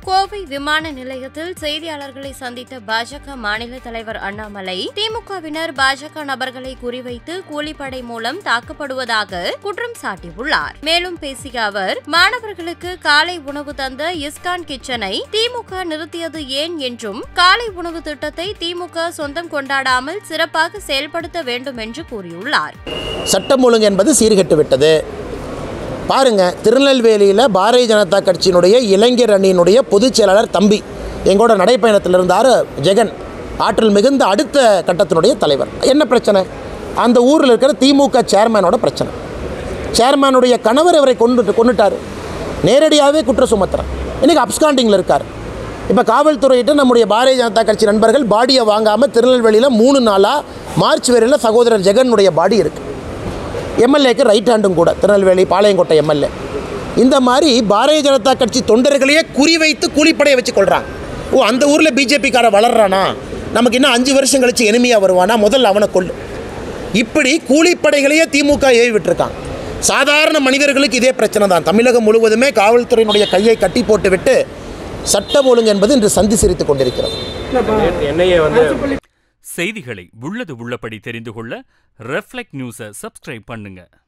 கோவை விமான நிலையத்தில் செய்தியாளர்களை சந்தித்த பாஜக மாநில தலைவர் அண்ணாமலை திமுகவினர் பாஜக நபர்களை குறிவைத்து கூலிப்படை மூலம் தாக்கப்படுவதாக குற்றம் சாட்டியுள்ளார் மேலும் பேசிய அவர் மாணவர்களுக்கு காலை உணவு தந்த இஸ்கான் கிச்சனை திமுக நிறுத்தியது ஏன் என்றும் காலை உணவு திட்டத்தை திமுக சொந்தம் கொண்டாடாமல் சிறப்பாக செயல்படுத்த வேண்டும் என்று கூறியுள்ளார் சட்டம் ஒழுங்கு என்பது சீர்கெட்டு விட்டது பாருங்க திருநெல்வேலியில் பாரதிய ஜனதா கட்சியினுடைய இளைஞர் அணியினுடைய பொதுச் செயலாளர் தம்பி எங்களோட நடைப்பயணத்தில் இருந்தார் ஜெகன் ஆற்றல் மிகுந்த அடுத்த கட்டத்தினுடைய தலைவர் என்ன பிரச்சனை அந்த ஊரில் இருக்கிற திமுக சேர்மேனோட பிரச்சனை சேர்மேனுடைய கணவர் இவரை கொண்டு கொண்டுட்டார் நேரடியாகவே குற்றம் சுமத்துறார் இன்றைக்கி அப்ஸ்காண்டிங்கில் இருக்கார் இப்போ காவல்துறையிட்ட நம்முடைய பாரதிய ஜனதா கட்சி நண்பர்கள் பாடியை வாங்காமல் திருநெல்வேலியில் மூணு நாளாக மார்ச் வரையில் சகோதரர் ஜெகனுடைய பாடி இருக்குது எம்எல்ஏக்கு ரைட் ஹேண்டும் கூட திருநெல்வேலி பாளையங்கோட்டை எம்எல்ஏ இந்த மாதிரி பாரதிய ஜனதா கட்சி தொண்டர்களையே குறிவைத்து கூலிப்படையை வச்சு கொள்கிறாங்க ஓ அந்த ஊரில் பிஜேபிக்கார வளர்றானா நமக்கு இன்னும் அஞ்சு வருஷம் கழிச்சு எனிமையாக வருவானா முதல்ல அவனை கொள்ளு இப்படி கூலிப்படைகளையே திமுக ஏவி விட்டுருக்காங்க சாதாரண மனிதர்களுக்கு இதே பிரச்சனை தான் தமிழகம் முழுவதுமே காவல்துறையினுடைய கையை கட்டி போட்டு விட்டு சட்டம் ஒழுங்கு என்பது இன்று சந்தி சிரித்துக் கொண்டிருக்கிறது என்ஐஏ வந்து செய்திகளை உள்ளது உள்ளபடி தெரிந்து கொள்ள ரெஃப்ளெக்ட் நியூஸை சப்ஸ்கிரைப் பண்ணுங்க